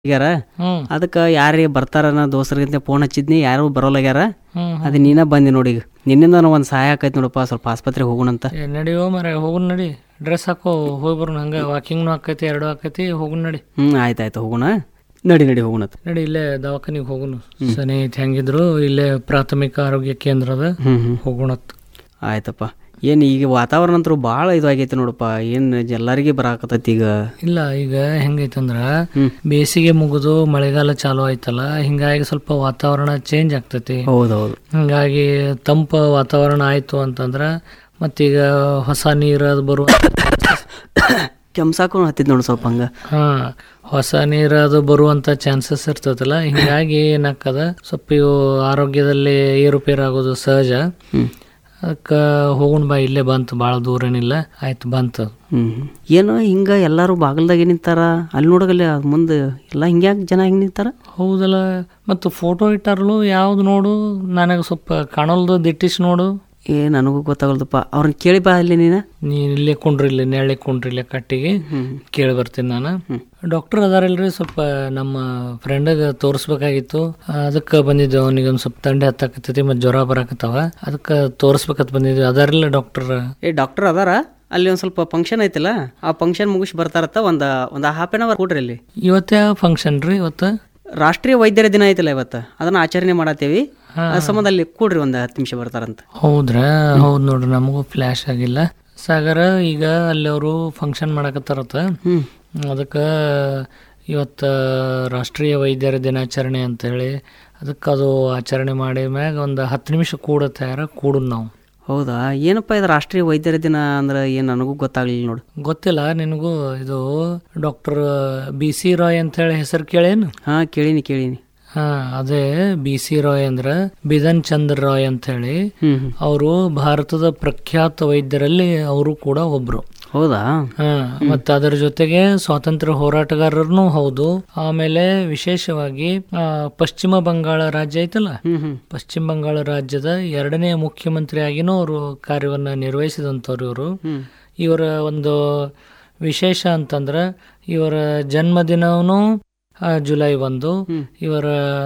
ಆಗ್ಯಾರ ಹ್ಮ್ ಅದಕ್ಕೆ ಯಾರೇ ಬರ್ತಾರನ ದೋಸ್ತರಿಗಿಂತ ಫೋನ್ ಹಚ್ಚಿದ್ನಿ ಯಾರು ಬರೋಲಾಗ್ಯಾರ ಹ್ಮ್ ಅದು ನೀನ ಬಂದಿ ನೋಡಿ ಈಗ ನಿನ್ನಿಂದ ಒಂದು ಸಹಾಯ ಆಕೈತಿ ನೋಡಪ್ಪ ಸ್ವಲ್ಪ ಆಸ್ಪತ್ರೆಗೆ ಹೋಗೋಣಂತ ಏ ನಡಿಯೋ ಮರ ಹೋಗುನ್ ನಡಿ ಡ್ರೆಸ್ ಹಾಕೋ ಹೋಗಿ ಬರೋಣ ಹಂಗ ವಾಕಿಂಗ್ನು ಆಕೈತಿ ಎರಡು ಆಕೈತಿ ಹೋಗುನ್ ನಡಿ ಹ್ಞೂ ಆಯ್ತು ಆಯ್ತು ಹೋಗೋಣ ನಡಿ ನಡಿ ಹೋಗೋಣತ್ ನಡಿ ಇಲ್ಲೇ ದವಾಖಾನಿಗೆ ಹೋಗುನು ಸನಿ ಐತಿ ಹೆಂಗಿದ್ರು ಇಲ್ಲೇ ಪ್ರಾಥಮಿಕ ಆರೋಗ್ಯ ಕೇಂದ್ರದ ಹ್ಞೂ ಹ್ಞೂ ಹೋಗೋಣತ್ ಆಯ್ತಪ್ಪ ಏನು ಈಗ ವಾತಾವರಣ ಅಂತೂ ಭಾಳ ಇದು ಆಗೈತಿ ನೋಡಪ್ಪ ಏನು ಎಲ್ಲರಿಗೆ ಬರಾಕತ್ತೈತಿ ಈಗ ಇಲ್ಲ ಈಗ ಹೆಂಗೈತಂದ್ರ ಹ್ಮ್. ಬೇಸಿಗೆ ಮುಗಿದು ಮಳೆಗಾಲ ಚಾಲು ಆಯ್ತಲ್ಲ ಹಿಂಗಾಗಿ ಸ್ವಲ್ಪ ವಾತಾವರಣ ಚೇಂಜ್ ಆಗ್ತೈತಿ ಹೌದೌದು ಹಿಂಗಾಗಿ ತಂಪ ವಾತಾವರಣ ಆಯ್ತು ಅಂತಂದ್ರ ಮತ್ತೀಗ ಹೊಸ ನೀರು ಅದು ಬರುವ ಕೆಮ್ಸಾಕು ಹತ್ತಿದ್ ನೋಡಿ ಸ್ವಲ್ಪ ಹಂಗ ಹಾ ಹೊಸ ನೀರು ಅದು ಬರುವಂತ ಚಾನ್ಸಸ್ ಇರ್ತದಲ್ಲ ಹಿಂಗಾಗಿ ಏನಾಗ್ತದ ಸ್ವಲ್ಪ ಇವು ಆರೋಗ್ಯದಲ್ಲಿ ಏರುಪೇರು ಆಗೋದು ಸಹಜ ಹ್ಞೂ ಅದಕ್ಕೆ ಹೋಗೋಣ ಬಾ ಇಲ್ಲೇ ಬಂತು ಭಾಳ ದೂರನಿಲ್ಲ ಆಯ್ತು ಬಂತು ಹ್ಞೂ ಏನು ಹಿಂಗೆ ಎಲ್ಲರೂ ಬಾಗಲ್ದಾಗೆ ನಿಂತಾರ ಅಲ್ಲಿ ನೋಡಗಲ್ಲಿ ಮುಂದೆ ಎಲ್ಲ ಹಿಂಗ್ಯಾಕೆ ಜನ ಹಿಂಗೆ ನಿಂತಾರ ಹೌದಲ್ಲ ಮತ್ತು ಫೋಟೋ ಇಟ್ಟಾರಲು ಯಾವ್ದು ನೋಡು ನನಗೆ ಸ್ವಲ್ಪ ಕಾಣಲ್ದು ದಿಟ್ಟಿಸ್ ನೋಡು ಏ ನನಗೂ ಗೊತ್ತಾಗಲ್ದಪ್ಪ ಅವ್ರನ್ನ ಕೇಳಿ ಬಾ ಅಲ್ಲಿ ನೀನು ನೀನು ಇಲ್ಲೇ ಕುಂಡ್ರಿ ಇಲ್ಲೇ ನೆಳ್ಳಿ ಕುಂಡ್ರಿ ಇಲ್ಲೇ ಕಟ್ಟಿಗೆ ಹ್ಞೂ ಕೇಳಿ ಬರ್ತೀನಿ ನಾನು ಡಾಕ್ಟರ್ ಅದಾರಲ್ರಿ ಸ್ವಲ್ಪ ನಮ್ಮ ಫ್ರೆಂಡಗ ತೋರಿಸ್ಬೇಕಾಗಿತ್ತು ಅದಕ್ಕೆ ಬಂದಿದ್ದೆ ಅವನಿಗೆ ಒಂದು ಸ್ವಲ್ಪ ಥಂಡಿ ಹತ್ತಾಕತ್ತೈತಿ ಮತ್ತು ಜ್ವರ ಬರಾಕತ್ತಾವ ಅದಕ್ಕೆ ತೋರಿಸ್ಬೇಕಂತ ಬಂದಿದ್ವಿ ಅದಾರಿಲ್ಲ ಡಾಕ್ಟರ್ ಏ ಡಾಕ್ಟರ್ ಅದಾರ ಅಲ್ಲಿ ಒಂದು ಸ್ವಲ್ಪ ಫಂಕ್ಷನ್ ಐತಿಲ್ಲ ಆ ಫಂಕ್ಷನ್ ಮುಗಿಸಿ ಬರ್ತಾರತ್ತ ಒಂದು ಒಂದು ಹಾಫ್ ಆನ್ ಅವರ್ ಕೊಡ್ರಿ ಅಲ್ಲಿ ಇವತ್ತೇ ಫಂಕ್ಷನ್ ರೀ ಇವತ್ತು ರಾಷ್ಟ್ರೀಯ ವೈದ್ಯರ ದಿನ ಐತಿಲ್ಲ ಇವತ್ತು ಅದನ್ನ ಆಚರಣೆ ಮಾಡತ್ತೇವಿ ಆ ಸಂಬಂಧ ಅಲ್ಲಿ ಕೂಡ್ರಿ ಒಂದು ಹತ್ತು ನಿಮಿಷ ಬರ್ತಾರಂತ ಹೌದ್ರಾ ಹೌದು ನೋಡ್ರಿ ನಮಗೂ ಫ್ಲ್ಯಾಶ್ ಆಗಿಲ್ಲ ಸಾಗರ ಈಗ ಅಲ್ಲಿ ಅವರು ಫಂಕ್ಷನ್ ಮಾಡಕತ್ತಾರತ್ತ ಹ್ಞೂ ಅದಕ್ಕೆ ಇವತ್ತು ರಾಷ್ಟ್ರೀಯ ವೈದ್ಯರ ದಿನಾಚರಣೆ ಅಂತೇಳಿ ಅದಕ್ಕೆ ಅದು ಆಚರಣೆ ಮಾಡಿ ಮ್ಯಾಗ ಒಂದು ಹತ್ತು ನಿಮಿಷ ಕೂಡ ತಯಾರ ಕೂಡು ನಾವು ಹೌದಾ ಏನಪ್ಪ ಇದು ರಾಷ್ಟ್ರೀಯ ವೈದ್ಯರ ದಿನ ಅಂದ್ರೆ ಏನು ನನಗೂ ಗೊತ್ತಾಗ್ಲಿಲ್ಲ ನೋಡು ಗೊತ್ತಿಲ್ಲ ನಿನಗೂ ಇದು ಡಾಕ್ಟರ್ ಬಿ ಸಿ ರಾಯ್ ಅಂತ ಹೇಳಿ ಹೆಸರು ಕೇಳೇನು ಹಾಂ ಕೇಳೀನಿ ಕೇಳೀನಿ ಹಾ ಅದೇ ಬಿ ಸಿ ರಾಯ್ ಅಂದ್ರ ಬಿಧನ್ ಚಂದ್ರ ರಾಯ್ ಅಂತ ಹೇಳಿ ಹ್ಞೂ ಹ್ಞೂ ಅವರು ಭಾರತದ ಪ್ರಖ್ಯಾತ ವೈದ್ಯರಲ್ಲಿ ಅವರು ಕೂಡ ಒಬ್ರು ಹೌದಾ ಹಾ ಮತ್ತೆ ಅದರ ಜೊತೆಗೆ ಸ್ವಾತಂತ್ರ್ಯ ಹೋರಾಟಗಾರರು ಹೌದು ಆಮೇಲೆ ವಿಶೇಷವಾಗಿ ಆ, ಪಶ್ಚಿಮ ಬಂಗಾಳ ರಾಜ್ಯ ಐತಲ್ಲ ಹ್ಞೂ ಹ್ಞೂ ಪಶ್ಚಿಮ ಬಂಗಾಳ ರಾಜ್ಯದ ಎರಡನೇ ಮುಖ್ಯಮಂತ್ರಿಯಾಗಿನೂ ಅವರು ಕಾರ್ಯವನ್ನ ನಿರ್ವಹಿಸಿದಂಥವ್ರು ಇವರು ಹ್ಞೂ ಇವರ ಒಂದು ವಿಶೇಷ ಅಂತಂದ್ರ ಇವರ ಜನ್ಮದಿನವೂ ಜುಲೈ ಒಂದು ಹ್ಮ್. ಇವರ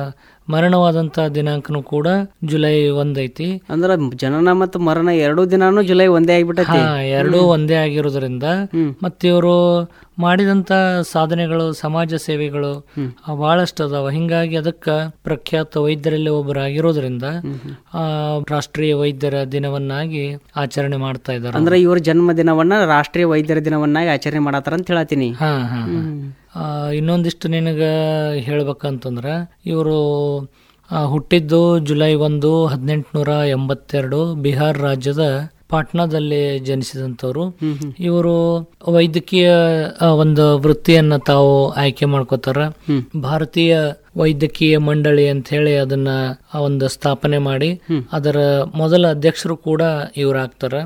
ಮರಣವಾದಂತ ದಿನಾಂಕನೂ ಕೂಡ ಜುಲೈ ಒಂದೈತಿ ಅಂದ್ರೆ ಜನನ ಮತ್ತು ಮರಣ ಎರಡೂ ದಿನಾನು ಜುಲೈ ಒಂದೇ ಆಗಿಬಿಟ್ಟೈತಿ ಹಾ ಎರಡೂ ಒಂದೇ ಆಗಿರೋದ್ರಿಂದ ಹ್ಮ್. ಮತ್ತೆ ಇವರು ಮಾಡಿದಂತ ಸಾಧನೆಗಳು ಸಮಾಜ ಸೇವೆಗಳು ಹ್ಮ್. ಆ, ಬಹಳಷ್ಟು ಅದಾವ ಹಿಂಗಾಗಿ ಅದಕ್ಕ ಪ್ರಖ್ಯಾತ ವೈದ್ಯರಲ್ಲಿ ಒಬ್ಬರಾಗಿರೋದ್ರಿಂದ ಆ ರಾಷ್ಟ್ರೀಯ ವೈದ್ಯರ ದಿನವನ್ನಾಗಿ ಆಚರಣೆ ಮಾಡ್ತಾ ಇದ್ದಾರೆ ಅಂದ್ರೆ ಇವ್ರ ಜನ್ಮ ದಿನವನ್ನ ರಾಷ್ಟ್ರೀಯ ವೈದ್ಯರ ದಿನವನ್ನಾಗಿ ಆಚರಣೆ ಮಾಡತ್ತಾರ ಅಂತ ಹೇಳತ್ತೀನಿ ಹಾ ಹಾ ಹಾ. ಆ, ಇನ್ನೊಂದಿಷ್ಟು ನಿನಗ ಹೇಳ್ಬೇಕಂತಂದ್ರ ಇವರು ಹುಟ್ಟಿದ್ದು ಜುಲೈ ಒಂದು ಹದಿನೆಂಟುನೂರ ಎಂಬತ್ತೆರಡು ಬಿಹಾರ್ ರಾಜ್ಯದ ಪಾಟ್ನಾದಲ್ಲಿ ಜನಿಸಿದಂಥವ್ರು ಇವರು ವೈದ್ಯಕೀಯ ಆ, ಒಂದು ವೃತ್ತಿಯನ್ನ ತಾವು ಆಯ್ಕೆ ಮಾಡ್ಕೋತಾರ ಭಾರತೀಯ ವೈದ್ಯಕೀಯ ಮಂಡಳಿ ಅಂತ ಹೇಳಿ ಅದನ್ನ ಆ ಒಂದು ಸ್ಥಾಪನೆ ಮಾಡಿ ಅದರ ಮೊದಲ ಅಧ್ಯಕ್ಷರು ಕೂಡ ಇವ್ರಾಗ್ತಾರ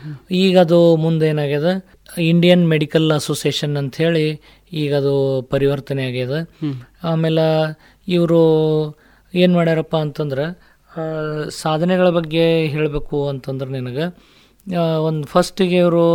ಈಗ ಅದು ಮುಂದೆ ಏನಾಗ್ಯದ ಇಂಡಿಯನ್ ಮೆಡಿಕಲ್ ಅಸೋಸಿಯೇಷನ್ ಅಂತ ಹೇಳಿ ಈಗ ಅದು ಪರಿವರ್ತನೆ ಆಗ್ಯದ ಆಮೇಲೆ ಇವರು ಏನ್ ಮಾಡ್ಯಾರಪ್ಪ ಅಂತಂದ್ರೆ ಆ, ಸಾಧನೆಗಳ ಬಗ್ಗೆ ಹೇಳಬೇಕು ಅಂತಂದ್ರೆ ನಿನಗೆ ಒಂದು ಫಸ್ಟಿಗೆ ಇವರು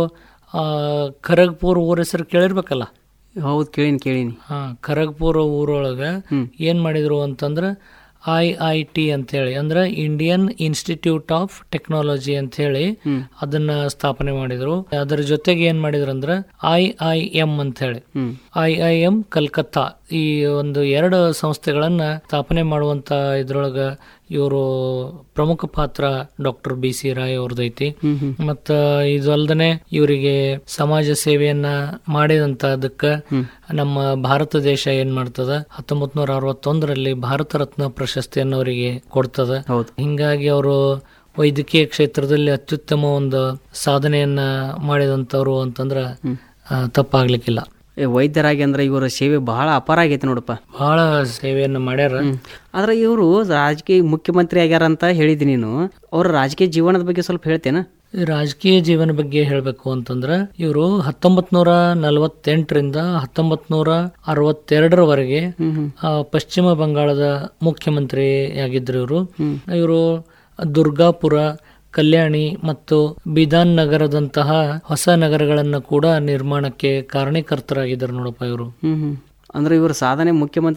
ಖರಗ್ಪುರ್ ಊರ ಹೆಸರು ಕೇಳಿರ್ಬೇಕಲ್ಲ ಹೌದು ಕೇಳೀನಿ ಕೇಳೀನಿ ಹಾ ಖರಗ್ಪುರ ಊರೊಳಗೆ ಏನ್ ಮಾಡಿದ್ರು ಅಂತಂದ್ರ ಐ ಐ ಟಿ ಅಂತ ಹೇಳಿ ಅಂದ್ರೆ ಇಂಡಿಯನ್ ಇನ್ಸ್ಟಿಟ್ಯೂಟ್ ಆಫ್ ಟೆಕ್ನಾಲಜಿ ಅಂತ ಹೇಳಿ ಅದನ್ನ ಸ್ಥಾಪನೆ ಮಾಡಿದ್ರು ಅದರ ಜೊತೆಗೆ ಏನ್ ಮಾಡಿದ್ರು ಅಂದ್ರೆ ಐ ಐ ಎಂ ಅಂತ ಹೇಳಿ hmm I I M Calcutta ಈ ಒಂದು ಎರಡು ಸಂಸ್ಥೆಗಳನ್ನ ಸ್ಥಾಪನೆ ಮಾಡುವಂತ ಇದ್ರೊಳಗ ಇವರು ಪ್ರಮುಖ ಪಾತ್ರ ಡಾಕ್ಟರ್ ಬಿ ಸಿ ರಾಯ್ ಅವ್ರದೈತಿ ಮತ್ತ ಇದು ಅಲ್ದನೆ ಇವರಿಗೆ ಸಮಾಜ ಸೇವೆಯನ್ನ ಮಾಡಿದಂತ ಅದಕ್ಕ ನಮ್ಮ ಭಾರತ ದೇಶ ಏನ್ ಮಾಡ್ತದ ಹತ್ತೊಂಬತ್ ನೂರ ಅರವತ್ತೊಂದರಲ್ಲಿ ಭಾರತ ರತ್ನ ಪ್ರಶಸ್ತಿಯನ್ನು ಅವರಿಗೆ ಕೊಡ್ತದ ಹೌದು ಹಿಂಗಾಗಿ ಅವರು ವೈದ್ಯಕೀಯ ಕ್ಷೇತ್ರದಲ್ಲಿ ಅತ್ಯುತ್ತಮ ಒಂದು ಸಾಧನೆಯನ್ನ ಮಾಡಿದಂತವ್ರು ಅಂತಂದ್ರ ಆ, ತಪ್ಪಾಗ್ಲಿಕ್ಕಿಲ್ಲ ಏ ವೈದ್ಯರಾಗಿ ಅಂದ್ರೆ ಇವರ ಸೇವೆ ಬಹಳ ಅಪಾರ ಆಗೈತಿ ನೋಡಪ್ಪ ಬಹಳ ಸೇವೆಯನ್ನ ಮಾಡ್ಯಾರ ಆದ್ರೆ ಇವರು ರಾಜಕೀಯ ಮುಖ್ಯಮಂತ್ರಿ ಆಗ್ಯಾರ ಅಂತ ಹೇಳಿದಿ ನೀನು ಅವ್ರ ರಾಜಕೀಯ ಜೀವನದ ಬಗ್ಗೆ ಸ್ವಲ್ಪ ಹೇಳ್ತೇನ ಈ ರಾಜಕೀಯ ಜೀವನ ಬಗ್ಗೆ ಹೇಳಬೇಕು ಅಂತಂದ್ರ ಇವರು ಹತ್ತೊಂಬತ್ ನೂರ ನಲವತ್ತೆಂಟರಿಂದ ಹತ್ತೊಂಬತ್ ನೂರ ಅರವತ್ತೆರಡರವರೆಗೆ ಆ, ಪಶ್ಚಿಮ ಬಂಗಾಳದ ಮುಖ್ಯಮಂತ್ರಿ ಆಗಿದ್ರು ಇವರು ಇವರು ದುರ್ಗಾಪುರ ಕಲ್ಯಾಣಿ ಮತ್ತು ಬಿಧಾನ್ ನಗರದಂತಹ ಹೊಸ ನಗರಗಳನ್ನು ಕೂಡ ನಿರ್ಮಾಣಕ್ಕೆ ಕಾರಣೀಕರ್ತರಾಗಿದ್ದಾರೆ ನೋಡಪ್ಪ ಇವರು ಹ್ಮ್ ಹ್ಮ್ ಅಂದ್ರೆ ಇವ್ರ ಸಾಧನೆ ಮುಖ್ಯಮಂತ್ರಿ